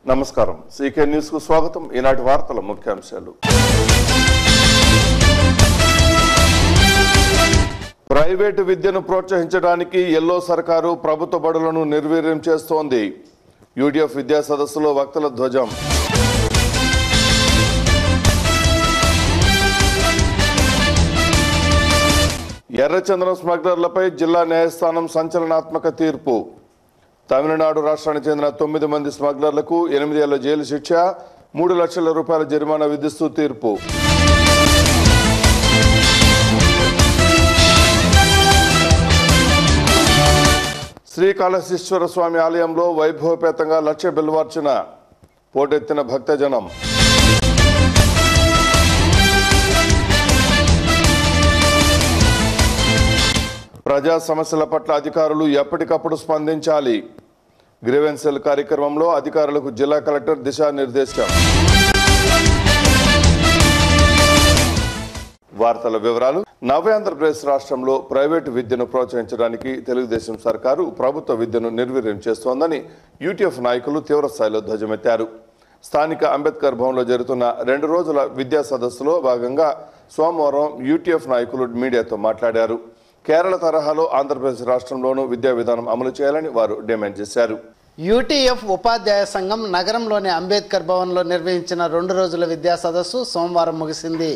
నమస్కారం CK news కు స్వాగతం ఈనాటి వార్తల ముఖ్యాంశాలు ప్రైవేటు విద్యను ప్రోత్సహించడానికి ఎల్లో సర్కారు ప్రభుత్వ బడులను నిర్వీర్యం చేస్తోంది యూడిఎఫ్ విద్యా సదస్సులో వక్తల ధ్వజం ఎర్రచంద్రం స్మగ్లర్లపై జిల్లా న్యాయస్థానం సంచలనాత్మక తీర్పు తమిళనాడు రాష్ట్రానికి చెందిన తొమ్మిది మంది స్మగ్లర్లకు ఎనిమిది ఏళ్ల జైలు శిక్ష మూడు లక్షల రూపాయల జరిమానా విధిస్తూ తీర్పు శ్రీకాళహస్తీశ్వర స్వామి ఆలయంలో వైభవపేతంగా లక్ష బిల్వార్చన పోటెత్తిన భక్తజనం ప్రజా సమస్యల పట్ల అధికారులు ఎప్పటికప్పుడు స్పందించాలి గ్రీవెన్సెల్ కార్యక్రమంలో అధికారులకు జిల్లా కలెక్టర్ దిశానిర్దేశం వార్తల వివరాలు నవ్యాంధ్రప్రదేశ్ రాష్ట్రంలో ప్రైవేటు విద్యను ప్రోత్సహించడానికి తెలుగుదేశం సర్కారు ప్రభుత్వ విద్యను నిర్వీర్యం చేస్తోందని యూటీఎఫ్ నాయకులు తీవ్రస్థాయిలో ధ్వజమెత్తారు స్థానిక అంబేద్కర్ భవన్లో జరుగుతున్న రెండు రోజుల విద్యా సదస్సులో భాగంగా సోమవారం యూటీఎఫ్ నాయకులు మీడియాతో మాట్లాడారు కేరళ తరహాలో ఆంధ్రప్రదేశ్ రాష్ట్రంలోనూ విద్యా విధానం అమలు చేయాలని వారు డిమాండ్ చేశారు యూటీఎఫ్ ఉపాధ్యాయ సంఘం నగరంలోని అంబేద్కర్ భవన్లో నిర్వహించిన రెండు రోజుల విద్యా సదస్సు సోమవారం ముగిసింది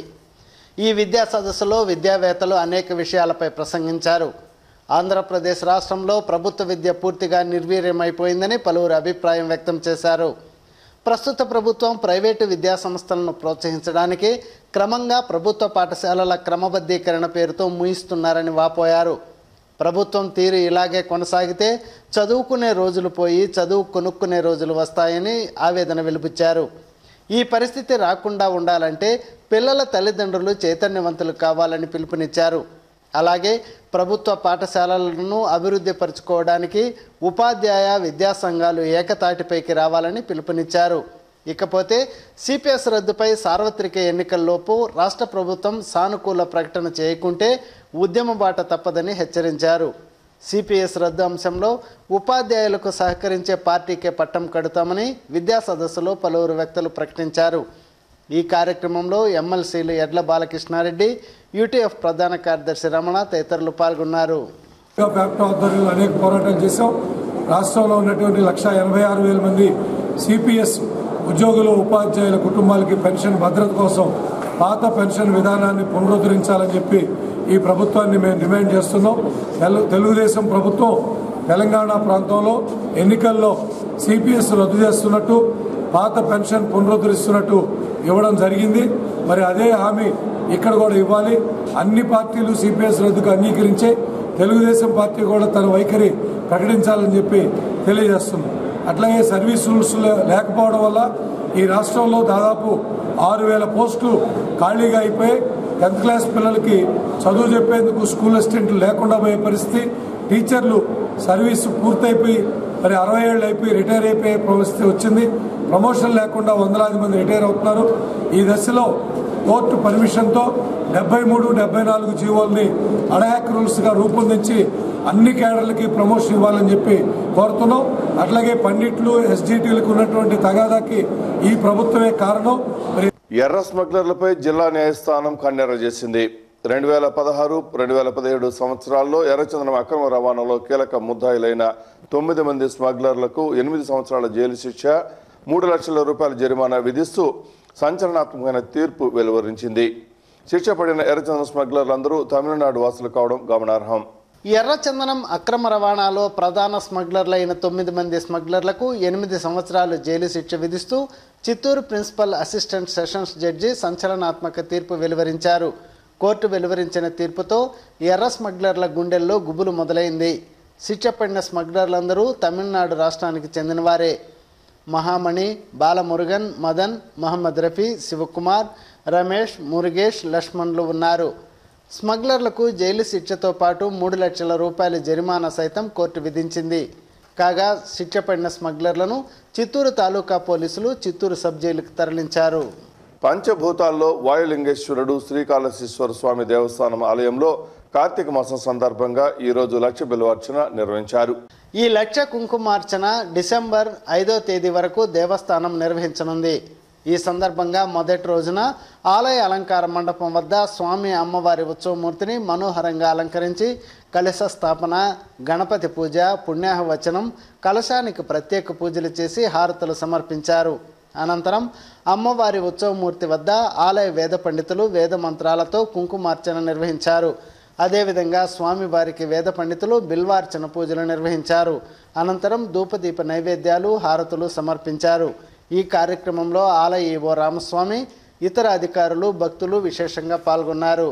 ఈ విద్యా సదస్సులో విద్యావేత్తలు అనేక విషయాలపై ప్రసంగించారు ఆంధ్రప్రదేశ్ రాష్ట్రంలో ప్రభుత్వ విద్య పూర్తిగా నిర్వీర్యమైపోయిందని పలువురు అభిప్రాయం వ్యక్తం చేశారు ప్రస్తుత ప్రభుత్వం ప్రైవేటు విద్యా సంస్థలను ప్రోత్సహించడానికి క్రమంగా ప్రభుత్వ పాఠశాలల క్రమబద్ధీకరణ పేరుతో ముయిస్తున్నారని వాపోయారు ప్రభుత్వం తీరు ఇలాగే కొనసాగితే చదువుకునే రోజులు పోయి చదువు కొనుక్కునే రోజులు వస్తాయని ఆవేదన వెలిబుచ్చారు ఈ పరిస్థితి రాకుండా ఉండాలంటే పిల్లల తల్లిదండ్రులు చైతన్యవంతులు కావాలని పిలుపునిచ్చారు అలాగే ప్రభుత్వ పాఠశాలలను అభివృద్ధి పరుచుకోవడానికి ఉపాధ్యాయ విద్యా సంఘాలు ఏకతాటిపైకి రావాలని పిలుపునిచ్చారు ఇకపోతే సిపిఎస్ రద్దుపై సార్వత్రిక ఎన్నికల్లోపు రాష్ట్ర ప్రభుత్వం సానుకూల ప్రకటన చేయకుంటే ఉద్యమ బాట తప్పదని హెచ్చరించారు సిపిఎస్ రద్దు అంశంలో ఉపాధ్యాయులకు సహకరించే పార్టీకే పట్టం కడుతామని విద్యా సదస్సులో పలువురు వ్యక్తులు ప్రకటించారు ఈ కార్యక్రమంలో ఎమ్మెల్సీలు ఎడ్ల బాలకృష్ణారెడ్డి యూటీఎఫ్ ప్రధాన కార్యదర్శి రమణ తదితరులు పాల్గొన్నారు ఫ్యాక్టరీ ఆధ్వర్యంలో అనేక పోరాటాలు చేశాం రాష్ట్రంలో ఉన్నటువంటి లక్ష ఎనభై ఆరు వేల మంది సిపిఎస్ ఉద్యోగులు ఉపాధ్యాయుల కుటుంబాలకి పెన్షన్ భద్రత కోసం పాత పెన్షన్ విధానాన్ని పునరుద్ధరించాలని చెప్పి ఈ ప్రభుత్వాన్ని మేము డిమాండ్ చేస్తున్నాం తెలు- తెలుగుదేశం ప్రభుత్వం తెలంగాణ ప్రాంతంలో ఎన్నికల్లో సిపిఎస్ రద్దు చేస్తున్నట్టు పాత పెన్షన్ పునరుద్ధరిస్తున్నట్టు ఇవ్వడం జరిగింది మరి అదే హామీ ఇక్కడ కూడా ఇవ్వాలి అన్ని పార్టీలు సిపిఎస్ రద్దుకు అంగీకరించే తెలుగుదేశం పార్టీ కూడా తన వైఖరి ప్రకటించాలని చెప్పి తెలియజేస్తుంది అట్లాగే సర్వీస్ రూల్స్ లే- లేకపోవడం వల్ల ఈ రాష్ట్రంలో దాదాపు ఆరు వేల పోస్టులు ఖాళీగా అయిపోయి టెన్త్ క్లాస్ పిల్లలకి చదువు చెప్పేందుకు స్కూల్ అసిస్టెంట్లు లేకుండా పోయే పరిస్థితి టీచర్లు సర్వీస్ పూర్తయిపోయి మరి అరవై ఏళ్ళు అయిపోయి రిటైర్ అయిపోయే పరిస్థితి వచ్చింది ప్రమోషన్ లేకుండా వందలాది మంది రిటైర్ అవుతున్నారు ఈ దశలో కోర్టు పర్మిషన్తో డెబ్బై మూడు డెబ్బై నాలుగు జీవోల్ని అడయాక్ రూల్స్గా రూపొందించి అన్ని కేడర్లకి ప్రమోషన్ ఇవ్వాలని చెప్పి కోరుతున్నాం అట్లాగే పండిట్లు ఎస్జిటీలకు ఉన్నటువంటి తగాదాకి ఈ ప్రభుత్వమే కారణం మరి ఎర్ర స్మగ్లర్లపై జిల్లా న్యాయస్థానం కన్నెర చేసింది రెండు వేల పదహారు రెండు వేల పదిహేడు సంవత్సరాల్లో ఎర్రచందనం అక్రమ రవాణాలో కీలక ముద్దాయిలైన తొమ్మిది మంది స్మగ్లర్లకు ఎనిమిది సంవత్సరాల జైలు శిక్ష మూడు లక్షల రూపాయల జరిమానా విధిస్తూ సంచలనాత్మకమైన తీర్పు వెలువరించింది శిక్ష పడిన ఎర్రచందనం స్మగ్లర్లందరూ తమిళనాడు వాసులు కావడం గమనార్హం ఎర్రచందనం అక్రమ రవాణాలో ప్రధాన స్మగ్లర్లైన తొమ్మిది మంది స్మగ్లర్లకు ఎనిమిది సంవత్సరాలు జైలు శిక్ష విధిస్తూ Chittoor principal assistant sessions judge సంచలనాత్మక తీర్పు వెలువరించారు కోర్టు వెలువరించిన తీర్పుతో ఎర్ర స్మగ్లర్ల గుండెల్లో గుబులు మొదలైంది శిక్ష పడిన స్మగ్లర్లందరూ తమిళనాడు రాష్ట్రానికి చెందినవారే మహామణి బాలమురుగన్ మదన్ మహమ్మద్ రఫీ శివకుమార్ రమేష్ మురుగేష్ లక్ష్మణ్లు ఉన్నారు స్మగ్లర్లకు జైలు శిక్షతో పాటు మూడు లక్షల రూపాయల జరిమానా సైతం కోర్టు విధించింది కాగా శిక్ష పడిన స్మగ్లర్లను చిత్తూరు తాలూకా పోలీసులు చిత్తూరు సబ్ జైలుకు తరలించారు పంచభూతాల్లో వాయులింగేశ్వరుడు శ్రీకాళహస్తీశ్వర స్వామి దేవస్థానం ఆలయంలో కార్తీక మాసం సందర్భంగా ఈ రోజు లక్ష బిల్వార్చన నిర్వహించారు ఈ లక్ష కుంకుమార్చన డిసెంబర్ ఐదో తేదీ వరకు దేవస్థానం నిర్వహించనుంది ఈ సందర్భంగా మొదటి రోజున ఆలయ అలంకార మండపం వద్ద స్వామి అమ్మవారి ఉత్సవమూర్తిని మనోహరంగా అలంకరించి కలశ స్థాపన గణపతి పూజ పుణ్యాహవచనం కలశానికి ప్రత్యేక పూజలు చేసి హారతులు సమర్పించారు అనంతరం అమ్మవారి ఉత్సవమూర్తి వద్ద ఆలయ వేద పండితులు వేద మంత్రాలతో కుంకుమార్చన నిర్వహించారు అదేవిధంగా స్వామివారికి వేద పండితులు బిల్వార్చన పూజలు నిర్వహించారు అనంతరం ధూపదీప నైవేద్యాలు హారతులు సమర్పించారు ఈ కార్యక్రమంలో ఆలయ ఈవో రామస్వామి ఇతర అధికారులు భక్తులు విశేషంగా పాల్గొన్నారు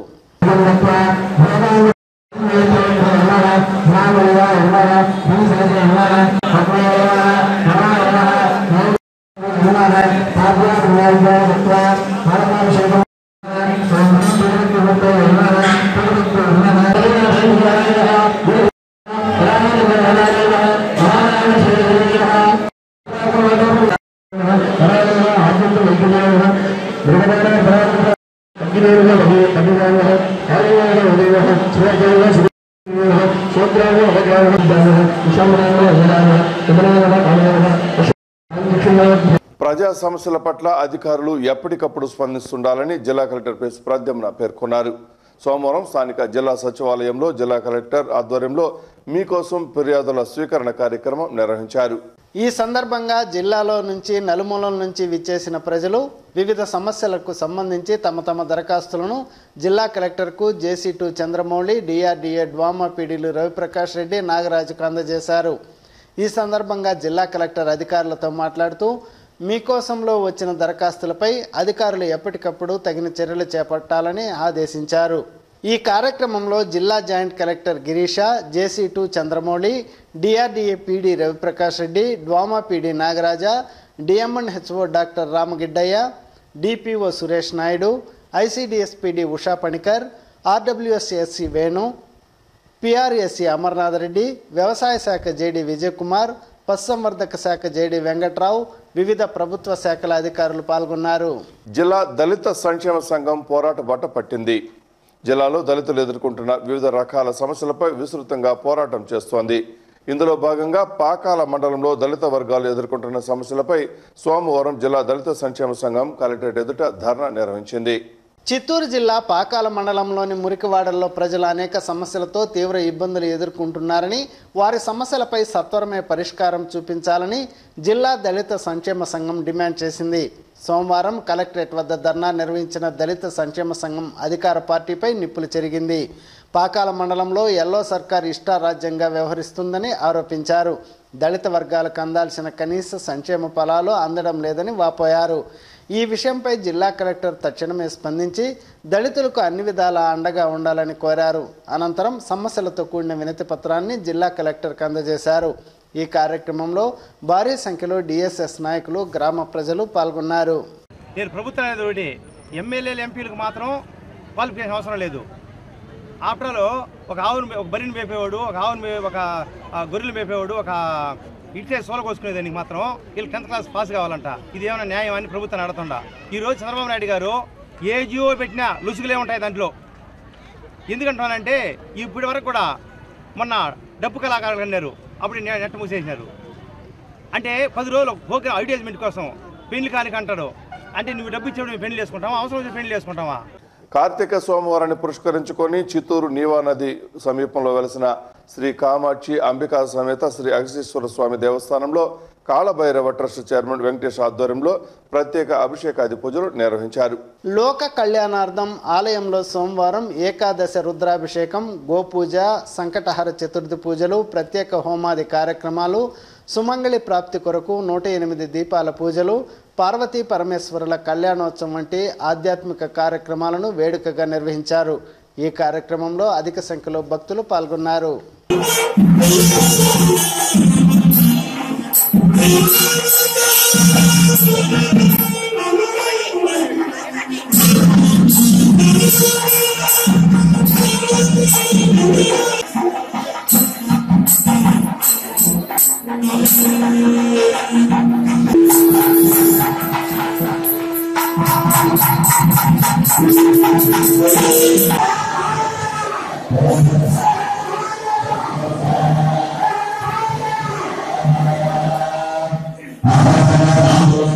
ప్రజా సమస్యల పట్ల అధికారులు ఎప్పటికప్పుడు స్పందిస్తుండాలని జిల్లా కలెక్టర్ ప్రెస్ ప్రద్యుమ్న పేర్కొన్నారు సోమవారం స్థానిక జిల్లా సచివాలయంలో జిల్లా కలెక్టర్ ఆధ్వర్యంలో మీకోసం ఫిర్యాదుల స్వీకరణ కార్యక్రమం నిర్వహించారు ఈ సందర్భంగా జిల్లాలో నుంచి నలుమూలల నుంచి విచ్చేసిన ప్రజలు వివిధ సమస్యలకు సంబంధించి తమ తమ దరఖాస్తులను జిల్లా కలెక్టర్కు JC two Chandramouli DRDA DWAMA పీడీలు రవిప్రకాష్ రెడ్డి నాగరాజుకు అందజేశారు ఈ సందర్భంగా జిల్లా కలెక్టర్ అధికారులతో మాట్లాడుతూ మీకోసంలో వచ్చిన దరఖాస్తులపై అధికారులు ఎప్పటికప్పుడు తగిన చర్యలు చేపట్టాలని ఆదేశించారు ఈ కార్యక్రమంలో జిల్లా joint collector Girisha JC two Chandramouli DRDA PD Raviprakash Reddy DWAMA PD Nagaraja DMN HO doctor Ramagiddaiah DPO Suresh Naidu ICDS PD Usha Panicker RWSSC Venu PRSC Amarnath Reddy వ్యవసాయ శాఖ జేడి విజయకుమార్ పశుసంవర్ధక శాఖ జేడి వెంకట్రావు వివిధ ప్రభుత్వ శాఖల అధికారులు పాల్గొన్నారు జిల్లా దళిత సంక్షేమ సంఘం పోరాట బట్ట పట్టింది జిల్లాలో దళితులు ఎదుర్కొంటున్న వివిధ రకాల సమస్యలపై విస్తృతంగా పోరాటం చేస్తోంది ఇందులో భాగంగా పాకాల మండలంలో దళిత వర్గాలు ఎదుర్కొంటున్న సమస్యలపై సోమవారం జిల్లా దళిత సంక్షేమ సంఘం కలెక్టరేట్ ఎదుట ధర్నా నిర్వహించింది చిత్తూరు జిల్లా పాకాల మండలంలోని మురికివాడల్లో ప్రజలు అనేక సమస్యలతో తీవ్ర ఇబ్బందులు ఎదుర్కొంటున్నారని వారి సమస్యలపై సత్వరమే పరిష్కారం చూపించాలని జిల్లా దళిత సంక్షేమ సంఘం డిమాండ్ చేసింది సోమవారం కలెక్టరేట్ వద్ద ధర్నా నిర్వహించిన దళిత సంక్షేమ సంఘం అధికార పార్టీపై నిప్పులు చెరిగింది పాకాల మండలంలో ఎల్లో సర్కార్ ఇష్టారాజ్యంగా వ్యవహరిస్తుందని ఆరోపించారు దళిత వర్గాలకు అందాల్సిన కనీస సంక్షేమ ఫలాలు అందడం లేదని వాపోయారు ఈ విషయంపై జిల్లా కలెక్టర్ తక్షణమే స్పందించి దళితులకు అన్ని విధాల అండగా ఉండాలని కోరారు అనంతరం సమస్యలతో కూడిన వినతి పత్రాన్ని జిల్లా కలెక్టర్కి అందజేశారు ఈ కార్యక్రమంలో భారీ సంఖ్యలో డిఎస్ఎస్ నాయకులు గ్రామ ప్రజలు పాల్గొన్నారు నేను ప్రభుత్వం అనేది ఒకటి ఎమ్మెల్యేలు ఎంపీలకు మాత్రం క్వాలిఫికేషన్ అవసరం లేదు ఆఫ్టర్ ఆల్ ఒక ఆవును మే- ఒక బరిని మేపేవాడు ఒక ఆవును మే- ఒక ఆ, గొర్రెలు మేపేవాడు ఒక ఇట్లే సోల కోసుకునేదానికి మాత్రం వీళ్ళు టెన్త్ క్లాస్ పాస్ కావాలంట ఇది ఏమైనా న్యాయం అని ప్రభుత్వం అడుగుతుండ ఈ రోజు చంద్రబాబు నాయుడు గారు ఏ జియో పెట్టినా లుసుగులే ఉంటాయి దాంట్లో ఎందుకంటానంటే ఇప్పటి వరకు కూడా మొన్న డబ్బు కళాకారులు అన్నారు అప్పుడు నె- నెట్ మూసేసినారు అంటే పది రోజులు ప్రోగ్రామ్ అడ్వర్టైజ్మెంట్ కోసం పెళ్లి కానికి అంటాడు అంటే నువ్వు డబ్బు ఇచ్చేప్పుడు మేము పెళ్లి చేసుకుంటావా అవసరం వచ్చి పెళ్లి చేసుకుంటావా కార్తీక సోమవారాన్ని పురస్కరించుకొని చిత్తూరు నీవా నది సమీపంలో వెలసిన శ్రీ కామాక్షి అంబికా సమేత శ్రీ అగస్తీశ్వర స్వామి దేవస్థానంలో కాళభైరవ ట్రస్ట్ చైర్మన్ వెంకటేష్ ఆధ్వర్యంలో ప్రత్యేక అభిషేకాది పూజలు నిర్వహించారు లోక కళ్యాణార్థం ఆలయంలో సోమవారం ఏకాదశ రుద్రాభిషేకం గోపూజ సంకటహర చతుర్థి పూజలు ప్రత్యేక హోమాది కార్యక్రమాలు సుమంగళి ప్రాప్తి కొరకు నూట ఎనిమిది దీపాల పూజలు పార్వతీ పరమేశ్వరుల కళ్యాణోత్సవం వంటి ఆధ్యాత్మిక కార్యక్రమాలను వేడుకగా నిర్వహించారు ఈ కార్యక్రమంలో అధిక సంఖ్యలో భక్తులు పాల్గొన్నారు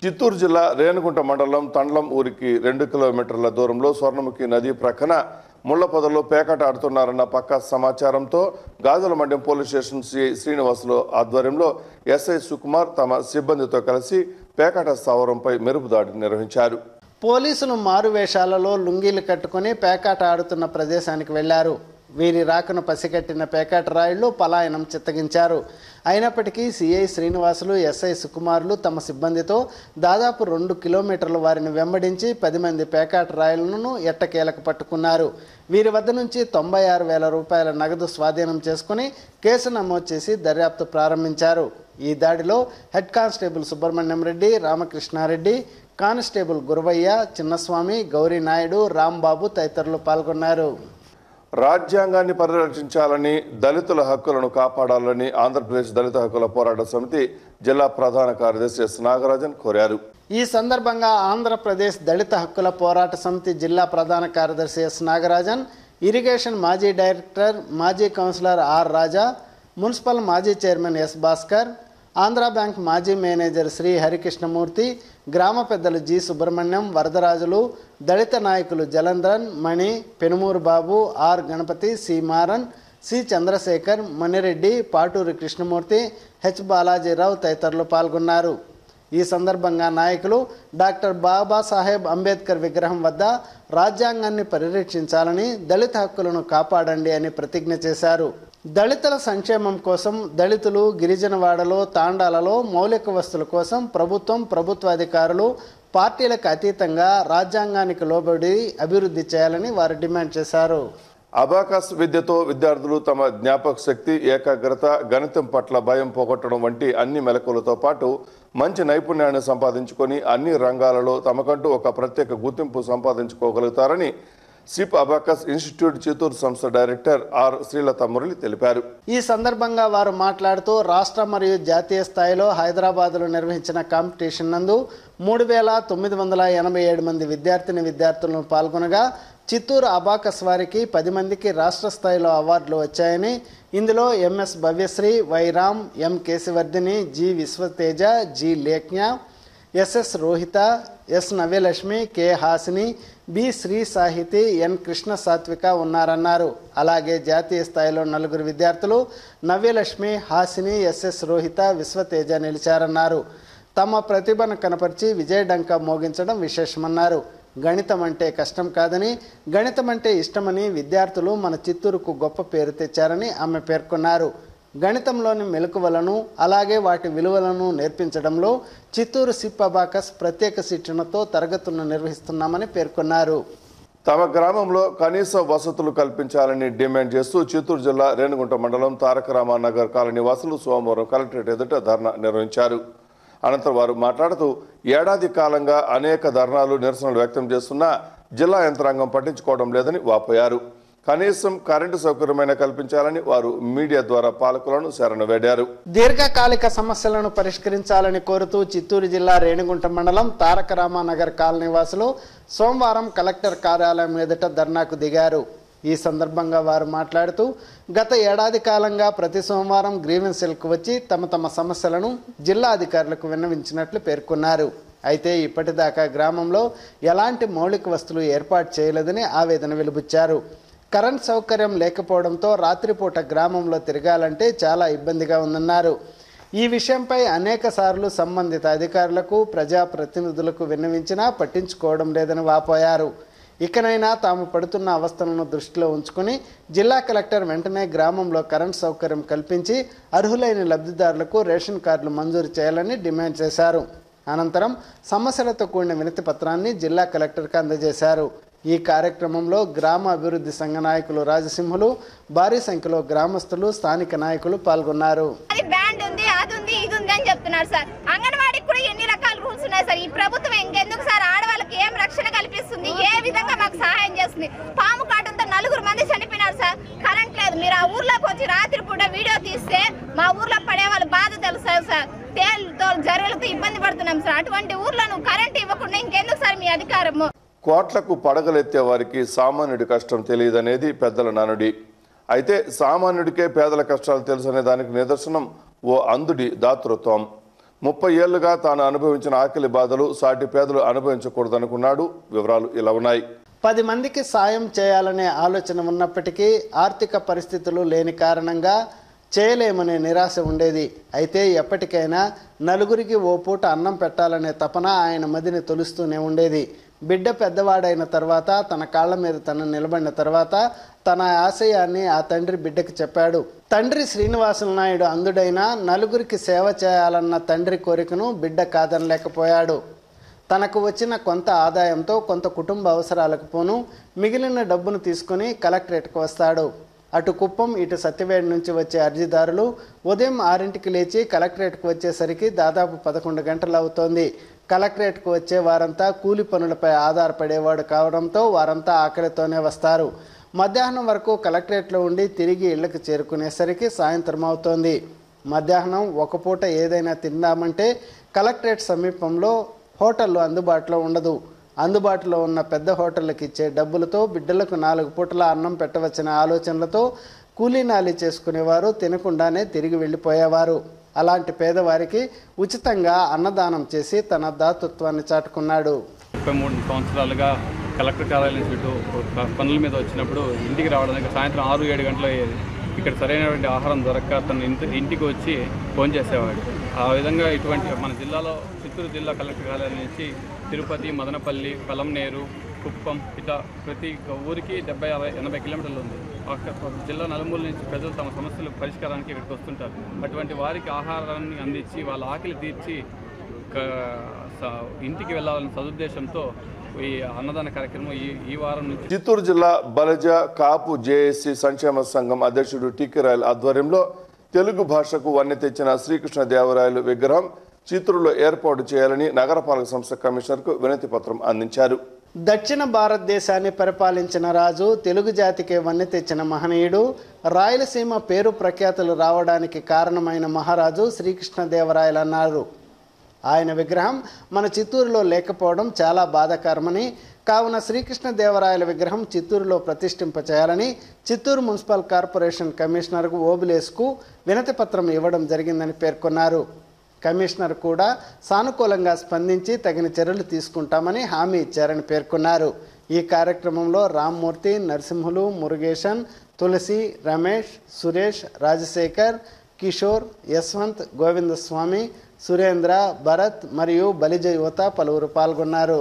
చిత్తూరు జిల్లా రేణుగుంట మండలం తండ్లం ఊరికి రెండు కిలోమీటర్ల దూరంలో స్వర్ణముఖి నది ప్రక్కన ముళ్ల పొదలో పేకాట ఆడుతున్నారన్న పక్కా సమాచారంతో Gajula Mandyam police station CI Srinivasulu ఆధ్వర్యంలో ఎస్ఐ సుకుమార్ తమ సిబ్బందితో కలిసి పేకాట స్థావరంపై మెరుపు దాడి నిర్వహించారు పోలీసులు మారు వేషాలలో లుంగీలు కట్టుకుని పేకాట ఆడుతున్న ప్రదేశానికి వెళ్లారు వీరి రాకను పసిగట్టిన పేకాట రాయుళ్లు పలాయనం చిత్తగించారు అయినప్పటికీ సిఐ శ్రీనివాసులు ఎస్ఐ సుకుమారులు తమ సిబ్బందితో దాదాపు రెండు కిలోమీటర్ల వారిని వెంబడించి పది మంది పేకాట రాయులను ఎట్టకేలకు పట్టుకున్నారు వీరి వద్ద నుంచి తొంభై ఆరు వేల రూపాయల నగదు స్వాధీనం చేసుకుని కేసు నమోదు చేసి దర్యాప్తు ప్రారంభించారు ఈ దాడిలో head constable Subrahmanyam Reddy Ramakrishnareddy constable Guravaiah Chinnaswamy Gowri Naidu Rambabu తదితరులు పాల్గొన్నారు రాజ్యాంగాన్ని పరిరక్షించాలని దళితుల హక్కులను కాపాడాలని ఆంధ్రప్రదేశ్ దళిత హక్కుల పోరాట సమితి జిల్లా ప్రధాన కార్యదర్శి ఎస్ నాగరాజన్ కోరారు ఈ సందర్భంగా ఆంధ్రప్రదేశ్ దళిత హక్కుల పోరాట సమితి జిల్లా ప్రధాన కార్యదర్శి ఎస్ నాగరాజన్ ఇరిగేషన్ మాజీ డైరెక్టర్ మాజీ కౌన్సిలర్ ఆర్ రాజా మున్సిపల్ మాజీ chairman S Bhaskar Andhra bank మాజీ మేనేజర్ శ్రీ హరికృష్ణమూర్తి గ్రామ పెద్దలు జి సుబ్రహ్మణ్యం వరదరాజులు దళిత నాయకులు Jalandhran Mani Penumuru Babu R Ganapathi C Maran C Chandrasekhar Manireddy Paturi Krishnamurthy H Balajirao తదితరులు పాల్గొన్నారు ఈ సందర్భంగా నాయకులు డాక్టర్ బాబాసాహెబ్ అంబేద్కర్ విగ్రహం వద్ద రాజ్యాంగాన్ని పరిరక్షించాలని దళిత హక్కులను కాపాడండి అని ప్రతిజ్ఞ చేశారు దళితుల సంక్షేమం కోసం దళితులు గిరిజనవాడలో తాండాలలో మౌలిక వస్తువుల కోసం ప్రభుత్వం ప్రభుత్వ అధికారులు పార్టీలకు అతీతంగా రాజ్యాంగానికి లోబడి అభివృద్ధి చేయాలని వారు డిమాండ్ చేశారు అబాకస్ విద్యతో విద్యార్థులు తమ జ్ఞాపక శక్తి ఏకాగ్రత గణితం పట్ల భయం పోగొట్టడం వంటి అన్ని మెలకులతో పాటు మంచి నైపుణ్యాన్ని సంపాదించుకొని అన్ని రంగాలలో తమకంటూ ఒక ప్రత్యేక గుర్తింపు సంపాదించుకోగలుగుతారని సిప్ అబాకస్ ఇన్స్టిట్యూట్ చిత్తూరు సంస్థ డైరెక్టర్ ఆర్ శ్రీలత మురళి తెలిపారు ఈ సందర్భంగా వారు మాట్లాడుతూ రాష్ట్ర మరియు జాతీయ స్థాయిలో హైదరాబాద్లో నిర్వహించిన కాంపిటీషన్ నందు మూడు వేల తొమ్మిది వందల ఎనభై ఏడు మంది విద్యార్థిని విద్యార్థులను పాల్గొనగా చిత్తూరు అబాకస్ వారికి పది మందికి రాష్ట్ర స్థాయిలో అవార్డులు వచ్చాయని ఇందులో MS Bhavyasri Vairam M Keshavardhini G Vishwateja G Lekhya SS Rohitha S Navyalakshmi K Hasini B Sri Sahithi N Krishna Sathvika ఉన్నారన్నారు అలాగే జాతీయ స్థాయిలో నలుగురు విద్యార్థులు నవ్యలక్ష్మి హాసిని ఎస్ఎస్ రోహిత విశ్వతేజ నిలిచారన్నారు తమ ప్రతిభను కనపరిచి విజయడంక మోగించడం విశేషమన్నారు గణితం అంటే కష్టం కాదని గణితం అంటే ఇష్టమని విద్యార్థులు మన చిత్తూరుకు గొప్ప పేరు తెచ్చారని ఆమె పేర్కొన్నారు గణితంలోని మెలకువలను అలాగే వాటి విలువలను నేర్పించడంలో చిత్తూరు సిప్ అబాకస్ ప్రత్యేక శిక్షణతో తరగతులను నిర్వహిస్తున్నామని పేర్కొన్నారు తమ గ్రామంలో కనీస వసతులు కల్పించాలని డిమాండ్ చేస్తూ చిత్తూరు జిల్లా రేణుగుంట మండలం తారక రామానగర్ కాలనీ వాసులు సోమవారం కలెక్టరేట్ ఎదుట ధర్నా నిర్వహించారు అనంతరం వారు మాట్లాడుతూ ఏడాది కాలంగా అనేక ధర్నాలు నిరసనలు వ్యక్తం చేస్తున్నా జిల్లా యంత్రాంగం పట్టించుకోవడం లేదని వాపోయారు కనీసం కరెంటు సౌకర్యమైన కల్పించాలని వారు మీడియా ద్వారా పాలకులను శరణు వేడారు దీర్ఘకాలిక సమస్యలను పరిష్కరించాలని కోరుతూ చిత్తూరు జిల్లా రేణిగుంట మండలం తారక రామానగర్ కాలనీ వాసులు సోమవారం కలెక్టర్ కార్యాలయం ఎదుట ధర్నాకు దిగారు ఈ సందర్భంగా వారు మాట్లాడుతూ గత ఏడాది కాలంగా ప్రతి సోమవారం గ్రీవెన్సీలకు వచ్చి తమ తమ సమస్యలను జిల్లా అధికారులకు విన్నవించినట్లు పేర్కొన్నారు అయితే ఇప్పటిదాకా గ్రామంలో ఎలాంటి మౌలిక వస్తువులు ఏర్పాటు చేయలేదని ఆవేదన వెలుబుచ్చారు కరెంట్ సౌకర్యం లేకపోవడంతో రాత్రిపూట గ్రామంలో తిరగాలంటే చాలా ఇబ్బందిగా ఉందన్నారు ఈ విషయంపై అనేక సార్లు సంబంధిత అధికారులకు ప్రజాప్రతినిధులకు విన్నవించినా పట్టించుకోవడం లేదని వాపోయారు ఇకనైనా తాము పడుతున్న అవస్థలను దృష్టిలో ఉంచుకుని జిల్లా కలెక్టర్ వెంటనే గ్రామంలో కరెంట్ సౌకర్యం కల్పించి అర్హులైన లబ్ధిదారులకు రేషన్ కార్డులు మంజూరు చేయాలని డిమాండ్ చేశారు అనంతరం సమస్యలతో కూడిన వినతి పత్రాన్ని జిల్లా కలెక్టర్కి అందజేశారు ఈ కార్యక్రమంలో గ్రామ అభివృద్ధి సంఘ నాయకులు రాజసింహులు భారీ సంఖ్యలో గ్రామస్తులు స్థానిక నాయకులు పాల్గొన్నారు అది బ్యాండ్ ఉంది అది ఉంది ఇది ఉంది అని చెప్తున్నారు సార్ అంగన్వాడీకి కూడా ఎన్ని రకాల రూల్స్ ఉన్నాయి సార్ ఈ ప్రభుత్వం ఇంకెందుకు సార్ ఆడవాళ్ళకి ఏం రక్షణ కల్పిస్తుంది ఏ విధంగా మాకు సహాయం చేస్తుంది పాము కాటంతో నలుగురు మంది చనిపోయినారు సార్ కరెంట్ లేదు మీరు ఆ ఊర్లోకి వచ్చి రాత్రి పూట వీడియో తీస్తే మా ఊర్లో పడే వాళ్ళ బాధ తెలుస్తుంది సార్ తేలుతో జరుగులతో ఇబ్బంది పడుతున్నాం సార్ అటువంటి ఊర్లో నువ్వు కరెంట్ ఇవ్వకుండా ఇంకెందుకు సార్ మీ అధికారము కోట్లకు పడగలెత్తే వారికి సామాన్యుడి కష్టం తెలియదనేది పెద్దల నానుడి అయితే సామాన్యుడికే పేదల కష్టాలు తెలుసనే దానికి నిదర్శనం ఓ అంధుడి దాతృత్వం ముప్పై ఏళ్లుగా తాను అనుభవించిన ఆకలి బాధలు సాటి పేదలు అనుభవించకూడదనుకున్నాడు వివరాలు ఇలా ఉన్నాయి పది మందికి సాయం చేయాలనే ఆలోచన ఉన్నప్పటికీ ఆర్థిక పరిస్థితులు లేని కారణంగా చేయలేమనే నిరాశ ఉండేది అయితే ఎప్పటికైనా నలుగురికి ఓ పూట అన్నం పెట్టాలనే తపన ఆయన మదిని తొలుస్తూనే ఉండేది బిడ్డ పెద్దవాడైన తర్వాత తన కాళ్ళ మీద తను నిలబడిన తర్వాత తన ఆశయాన్ని ఆ తండ్రి బిడ్డకి చెప్పాడు తండ్రి శ్రీనివాసుల నాయుడు అందుడైన నలుగురికి సేవ చేయాలన్న తండ్రి కోరికను బిడ్డ కాదనలేకపోయాడు తనకు వచ్చిన కొంత ఆదాయంతో కొంత కుటుంబ అవసరాలకు పోను మిగిలిన డబ్బును తీసుకుని కలెక్టరేట్కు వస్తాడు అటు కుప్పం ఇటు సత్యవేడి నుంచి వచ్చే అర్జీదారులు ఉదయం ఆరింటికి లేచి కలెక్టరేట్కు వచ్చేసరికి దాదాపు పదకొండు గంటలు అవుతోంది కలెక్టరేట్కు వచ్చే వారంతా కూలి పనులపై ఆధారపడేవాడు కావడంతో వారంతా ఆకలితోనే వస్తారు మధ్యాహ్నం వరకు కలెక్టరేట్లో ఉండి తిరిగి ఇళ్లకు చేరుకునేసరికి సాయంత్రం అవుతోంది మధ్యాహ్నం ఒక పూట ఏదైనా తిందామంటే కలెక్టరేట్ సమీపంలో హోటళ్ళు అందుబాటులో ఉండదు అందుబాటులో ఉన్న పెద్ద హోటళ్ళకి ఇచ్చే డబ్బులతో బిడ్డలకు నాలుగు పూటల అన్నం పెట్టవచ్చిన ఆలోచనలతో కూలీ నాలి చేసుకునేవారు తినకుండానే తిరిగి వెళ్ళిపోయేవారు అలాంటి పేదవారికి ఉచితంగా అన్నదానం చేసి తన దాతృత్వాన్ని చాటుకున్నాడు ముప్పై మూడు సంవత్సరాలుగా కలెక్టర్ కార్యాలయం చుట్టూ ప- పనుల మీద వచ్చినప్పుడు ఇంటికి రావడానికి సాయంత్రం ఆరు ఏడు గంటలు అయ్యేది ఇక్కడ సరైనటువంటి ఆహారం దొరక్క తన ఇంటి ఇంటికి వచ్చి ఫోన్ చేసేవాడు ఆ విధంగా ఇటువంటి మన జిల్లాలో చిత్తూరు జిల్లా కలెక్టర్ కార్యాలయం నుంచి తిరుపతి మదనపల్లి పలంనేరు కుప్పం ఇట్లా ప్రతి ఊరికి డెబ్బై అరవై ఎనభై కిలోమీటర్లు ఉంది అక్క- జిల్లా నలుమూల నుంచి ప్రజలు తమ సమస్యల పరిష్కారానికి ఇక్కడికి వస్తుంటారు అటువంటి వారికి ఆహారాన్ని అందించి వాళ్ళ ఆకలి తీర్చి క- స- ఇంటికి వెళ్ళాలనే సదుద్దేశంతో ఈ అన్నదాన కార్యక్రమం ఈ ఈ వారం నుంచి చిత్తూరు జిల్లా బలజ కాపు జేఏసీ సంక్షేమ సంఘం అధ్యక్షుడు టీకే రాయల్ ఆధ్వర్యంలో తెలుగు భాషకు వన్నె తెచ్చిన శ్రీకృష్ణ దేవరాయలు విగ్రహం చిత్తూరులో ఏర్పాటు చేయాలని నగరపాలక సంస్థ కమిషనర్కు వినతి పత్రం అందించారు దక్షిణ భారతదేశాన్ని పరిపాలించిన రాజు తెలుగు జాతికి వన్నె తెచ్చిన మహనీయుడు రాయలసీమ పేరు ప్రఖ్యాతులు రావడానికి కారణమైన మహారాజు శ్రీకృష్ణదేవరాయలు అన్నారు ఆయన విగ్రహం మన చిత్తూరులో లేకపోవడం చాలా బాధాకరమని కావున శ్రీకృష్ణదేవరాయల విగ్రహం చిత్తూరులో ప్రతిష్ఠింప చేయాలని చిత్తూరు మున్సిపల్ కార్పొరేషన్ కమిషనర్కు ఓబులేస్కు వినతి పత్రం ఇవ్వడం జరిగిందని పేర్కొన్నారు కమిషనర్ కూడా సానుకూలంగా స్పందించి తగిన చర్యలు తీసుకుంటామని హామీ ఇచ్చారని పేర్కొన్నారు ఈ కార్యక్రమంలో రామ్మూర్తి నరసింహులు మురుగేశన్ తులసి రమేష్ సురేష్ రాజశేఖర్ కిషోర్ యశ్వంత్ గోవిందస్వామి సురేంద్ర భరత్ మరియు బలిజ యువత పలువురు పాల్గొన్నారు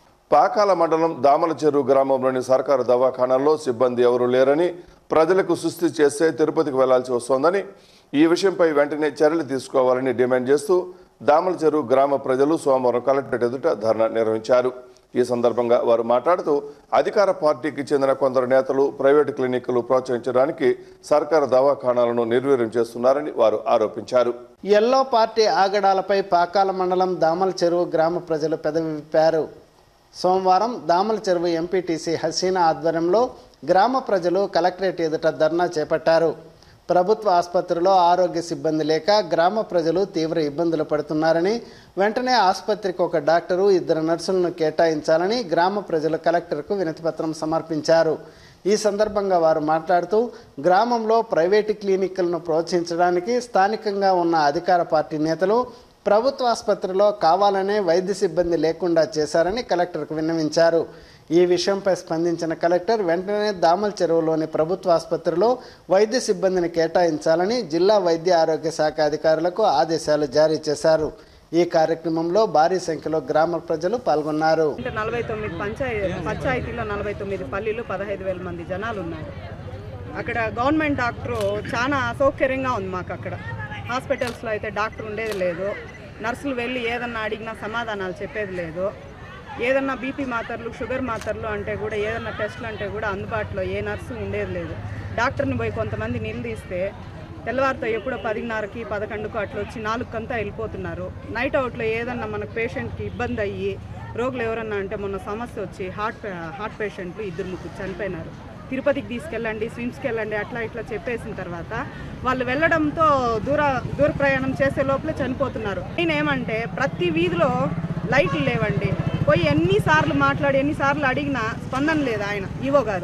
పాకాల మండలం దామల చెరువు గ్రామంలోని సర్కారు దవాఖానాల్లో సిబ్బంది ఎవరూ లేరని ప్రజలకు సుస్థి చేస్తే తిరుపతికి వెళ్లాల్సి వస్తోందని ఈ విషయంపై వెంటనే చర్యలు తీసుకోవాలని డిమాండ్ చేస్తూ దామల చెరువు గ్రామ ప్రజలు సోమవారం కలెక్టరేట్ ఎదుట ధర్నా నిర్వహించారు ఈ సందర్భంగా వారు మాట్లాడుతూ అధికార పార్టీకి చెందిన కొందరు నేతలు ప్రైవేటు క్లినిక్లు ప్రోత్సహించడానికి సర్కారు దవాఖానాలను నిర్వీర్యం చేస్తున్నారని వారు ఆరోపించారు ఎల్లో పార్టీ ఆగడాలపై పాకాల మండలం దామల చెరువు గ్రామ ప్రజలు పెదవి విప్పారు సోమవారం దామల చెరువు ఎంపీటీసీ హసీనా ఆధ్వర్యంలో గ్రామ ప్రజలు కలెక్టరేట్ ఎదుట ధర్నా చేపట్టారు ప్రభుత్వ ఆసుపత్రిలో ఆరోగ్య సిబ్బంది లేక గ్రామ ప్రజలు తీవ్ర ఇబ్బందులు పడుతున్నారని వెంటనే ఆసుపత్రికి ఒక డాక్టరు ఇద్దరు నర్సులను కేటాయించాలని గ్రామ ప్రజలు కలెక్టర్కు వినతిపత్రం సమర్పించారు ఈ సందర్భంగా వారు మాట్లాడుతూ గ్రామంలో ప్రైవేటు క్లినిక్లను ప్రోత్సహించడానికి స్థానికంగా ఉన్న అధికార పార్టీ నేతలు ప్రభుత్వ ఆసుపత్రిలో కావాలనే వైద్య సిబ్బంది లేకుండా చేశారని కలెక్టర్కు విన్నవించారు ఈ విషయంపై స్పందించిన కలెక్టర్ వెంటనే దామల్ చెరువులోని ప్రభుత్వ ఆసుపత్రిలో వైద్య సిబ్బందిని కేటాయించాలని జిల్లా వైద్య ఆరోగ్య శాఖ అధికారులకు ఆదేశాలు జారీ చేశారు ఈ కార్యక్రమంలో భారీ సంఖ్యలో గ్రామ ప్రజలు పాల్గొన్నారు అంటే నలభై తొమ్మిది పంచాయతీ పంచాయతీలో నలభై తొమ్మిది పల్లీలు పదహైదు వేల మంది జనాలు ఉన్నారు అక్కడ గవర్నమెంట్ డాక్టరు చాలా అసౌకర్యంగా ఉంది మాకు అక్కడ హాస్పిటల్స్లో అయితే డాక్టర్ ఉండేది లేదు నర్సులు వెళ్ళి ఏదన్నా అడిగినా సమాధానాలు చెప్పేది లేదు ఏదన్నా బీపీ మాత్రలు షుగర్ మాత్రలు అంటే కూడా ఏదన్నా టెస్టులు అంటే కూడా అందుబాటులో ఏ నర్సు ఉండేది లేదు డాక్టర్ని పోయి కొంతమంది నిలదీస్తే తెల్లవారితో ఎప్పుడో పదిన్నరకి పదకొండుకు అట్లా వచ్చి నాలుగుకంతా వెళ్ళిపోతున్నారు నైట్ అవుట్లో ఏదన్నా మనకు పేషెంట్కి ఇబ్బంది అయ్యి రోగులు ఎవరన్నా అంటే మొన్న సమస్య వచ్చి హార్ట్ పే- హార్ట్ పేషెంట్లు ఇద్దరు ముగ్గురు చనిపోయినారు తిరుపతికి తీసుకెళ్ళండి స్విమ్స్కి వెళ్ళండి అట్లా ఇట్లా చెప్పేసిన తర్వాత వాళ్ళు వెళ్ళడంతో దూర దూర ప్రయాణం చేసే లోపలే చనిపోతున్నారు నేనేమంటే ప్రతి వీధిలో లైట్లు లేవండి పోయి ఎన్నిసార్లు మాట్లాడి ఎన్నిసార్లు అడిగినా స్పందన లేదు ఆయన ఈవో గారు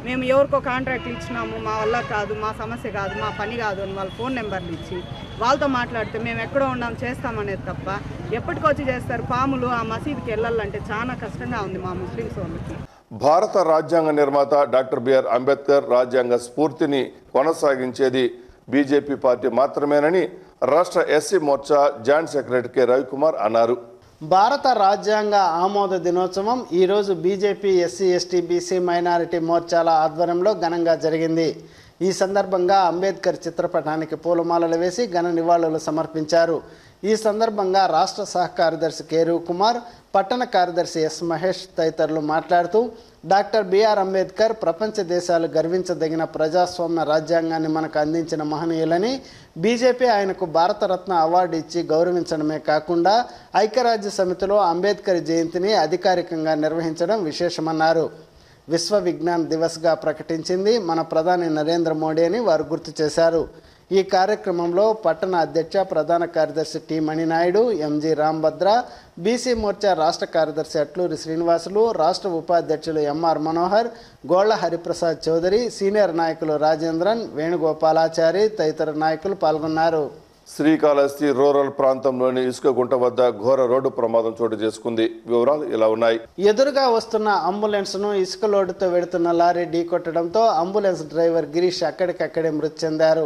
మేము ఎవరికో కాంట్రాక్ట్లు ఇచ్చినాము మా వల్ల కాదు మా సమస్య కాదు మా పని కాదు అని వాళ్ళ ఫోన్ నెంబర్లు ఇచ్చి వాళ్ళతో మాట్లాడితే మేము ఎక్కడో ఉన్నాం చేస్తామనేది తప్ప ఎప్పటికొచ్చి చేస్తారు పాములు ఆ మసీదుకి వెళ్ళాలంటే చాలా కష్టంగా ఉంది మా ముస్లిమ్స్ వాళ్ళకి భారత రాజ్యాంగ నిర్మాత డాక్టర్ బిఆర్ అంబేద్కర్ రాజ్యాంగ స్ఫూర్తిని కొనసాగించేది బీజేపీ పార్టీ మాత్రమేనని రాష్ట్ర SC Morcha joint secretary K Ravikumar అన్నారు భారత రాజ్యాంగ ఆమోద దినోత్సవం ఈరోజు BJP SC ST BC minority మోర్చాల ఆధ్వర్యంలో ఘనంగా జరిగింది ఈ సందర్భంగా అంబేద్కర్ చిత్రపటానికి పూలమాలలు వేసి ఘన నివాళులు సమర్పించారు ఈ సందర్భంగా రాష్ట్ర సహ కార్యదర్శి కేరు కుమార్ పట్టణ కార్యదర్శి ఎస్ మహేష్ తదితరులు మాట్లాడుతూ డాక్టర్ బిఆర్ అంబేద్కర్ ప్రపంచ దేశాలు గర్వించదగిన ప్రజాస్వామ్య రాజ్యాంగాన్ని మనకు అందించిన మహనీయులని బీజేపీ ఆయనకు భారతరత్న అవార్డు ఇచ్చి గౌరవించడమే కాకుండా ఐక్యరాజ్య సమితిలో అంబేద్కర్ జయంతిని అధికారికంగా నిర్వహించడం విశేషమన్నారు విశ్వ విజ్ఞాన్ దివస్గా ప్రకటించింది మన ప్రధాని నరేంద్ర మోడీ అని వారు గుర్తు చేశారు ఈ కార్యక్రమంలో పట్టణ అధ్యక్ష ప్రధాన కార్యదర్శి T Maninaidu MG Rambhadra BC Morcha రాష్ట్ర కార్యదర్శి అట్లూరి శ్రీనివాసులు రాష్ట్ర ఉపాధ్యక్షులు ఎంఆర్ మనోహర్ గోళ్ల హరిప్రసాద్ చౌదరి సీనియర్ నాయకులు రాజేంద్రన్ వేణుగోపాలాచారి తదితర నాయకులు పాల్గొన్నారు శ్రీకాళహస్తి రూరల్ ప్రాంతంలోని ఇసుక గుంట వద్ద ఘోర రోడ్డు ప్రమాదం చోటు చేసుకుంది వివరాలు ఇలా ఉన్నాయి ఎదురుగా వస్తున్న అంబులెన్స్ను ఇసుక లోడుతో వెడుతున్న లారీ ఢీకొట్టడంతో అంబులెన్స్ డ్రైవర్ గిరీష్ అక్కడికక్కడే మృతి చెందారు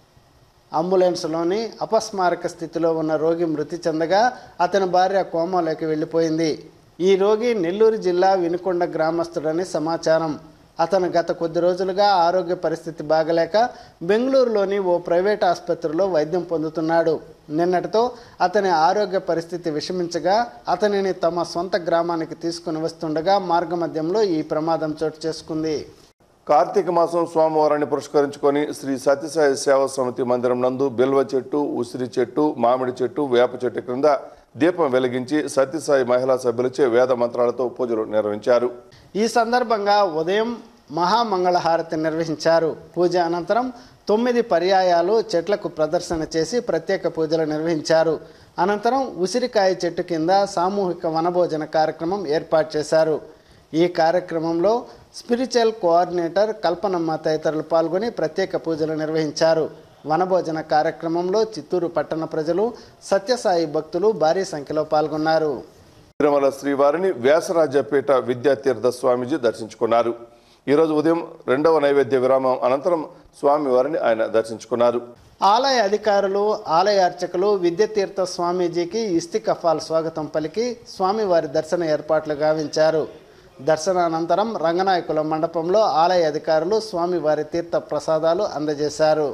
అంబులెన్స్లోని అపస్మారక స్థితిలో ఉన్న రోగి మృతి చెందగా అతని భార్య కోమాలోకి వెళ్ళిపోయింది ఈ రోగి నెల్లూరు జిల్లా వినుకొండ గ్రామస్తుడని సమాచారం అతను గత కొద్ది రోజులుగా ఆరోగ్య పరిస్థితి బాగలేక బెంగళూరులోని ఓ ప్రైవేట్ ఆసుపత్రిలో వైద్యం పొందుతున్నాడు నిన్నటితో అతని ఆరోగ్య పరిస్థితి విషమించగా అతనిని తమ సొంత గ్రామానికి తీసుకుని వస్తుండగా మార్గమధ్యంలో ఈ ప్రమాదం చోటు చేసుకుంది కార్తీక మాసం సోమవారాన్ని పురస్కరించుకొని శ్రీ సత్యసాయి సేవా సమితి మందిరం నందు బిల్వ చెట్టు ఉసిరి చెట్టు మామిడి చెట్టు వేప చెట్టు క్రింద దీపం వెలిగించి సత్యసాయి మహిళా సభ్యులచే వేద మంత్రాలతో పూజలు నిర్వహించారు ఈ సందర్భంగా ఉదయం మహామంగళహారతి నిర్వహించారు పూజ అనంతరం తొమ్మిది పర్యాయాలు చెట్లకు ప్రదర్శన చేసి ప్రత్యేక పూజలు నిర్వహించారు అనంతరం ఉసిరికాయ చెట్టు కింద సామూహిక వనభోజన కార్యక్రమం ఏర్పాటు చేశారు ఈ కార్యక్రమంలో స్పిరిచువల్ కోఆర్డినేటర్ కల్పనమ్మ తదితరులు పాల్గొని ప్రత్యేక పూజలు నిర్వహించారు వనభోజన కార్యక్రమంలో చిత్తూరు పట్టణ ప్రజలు సత్యసాయి భక్తులు భారీ సంఖ్యలో పాల్గొన్నారు తిరుమల శ్రీవారిని వ్యాసరాజపేట విద్యాతీర్థ స్వామీజీ దర్శించుకున్నారు ఈరోజు ఉదయం రెండవ నైవేద్య విరామం అనంతరం స్వామివారిని ఆయన దర్శించుకున్నారు ఆలయ అధికారులు ఆలయ అర్చకులు విద్యతీర్థ స్వామీజీకి ఇస్తికఫాల్ స్వాగతం పలికి స్వామివారి దర్శన ఏర్పాట్లు గావించారు దర్శనానంతరం రంగనాయకుల మండపంలో ఆలయ అధికారులు స్వామివారి తీర్థ ప్రసాదాలు అందజేశారు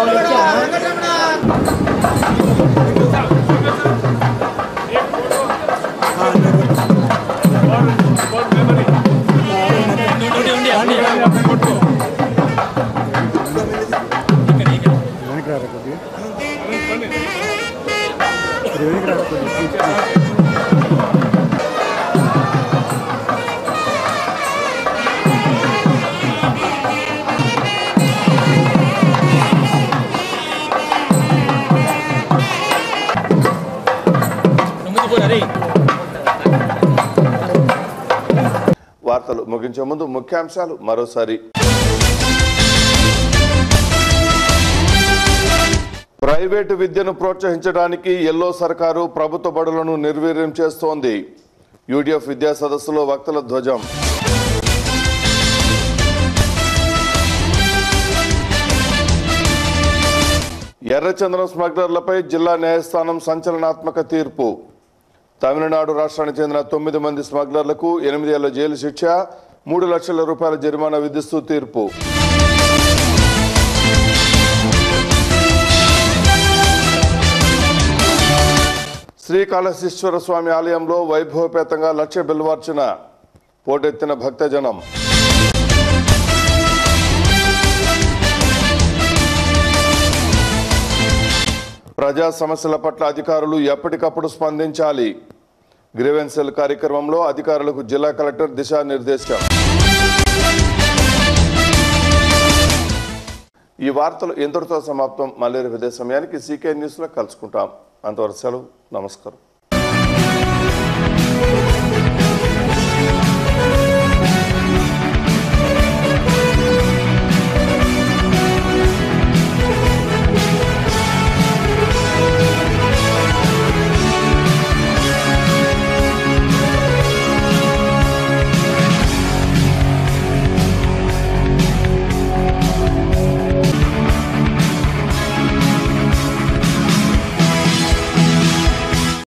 వార్తలు ముగించే ముందు ముఖ్యాంశాలు మరోసారి ప్రైవేటు విద్యను ప్రోత్సహించడానికి ఎల్లో సర్కారు ప్రభుత్వ బడులను నిర్వీర్యం చేస్తోంది యూడిఎఫ్ విద్యా సదస్సులో వక్తల ధ్వజం ఎర్రచందనం స్మగ్లర్లపై జిల్లా న్యాయస్థానం సంచలనాత్మక తీర్పు తమిళనాడు రాష్ట్రానికి చెందిన తొమ్మిది మంది స్మగ్లర్లకు ఎనిమిది ఏళ్ల జైలు శిక్ష మూడు లక్షల రూపాయల జరిమానా విధిస్తూ తీర్పు శ్రీకాళహస్తీశ్వర స్వామి ఆలయంలో వైభవపేతంగా లక్ష బిల్వార్చన పోటెత్తిన భక్తజనం ప్రజా సమస్యల పట్ల అధికారులు ఎప్పటికప్పుడు స్పందించాలి గ్రీవెన్సెల్ కార్యక్రమంలో అధికారులకు జిల్లా కలెక్టర్ దిశానిర్దేశం ఈ వార్తలు ఎంతటితో సమాప్తం మళ్ళీ రేపు ఇదే సమయానికి సీకే న్యూస్లో కలుసుకుంటాం అంతవరకు సెలవు నమస్కారం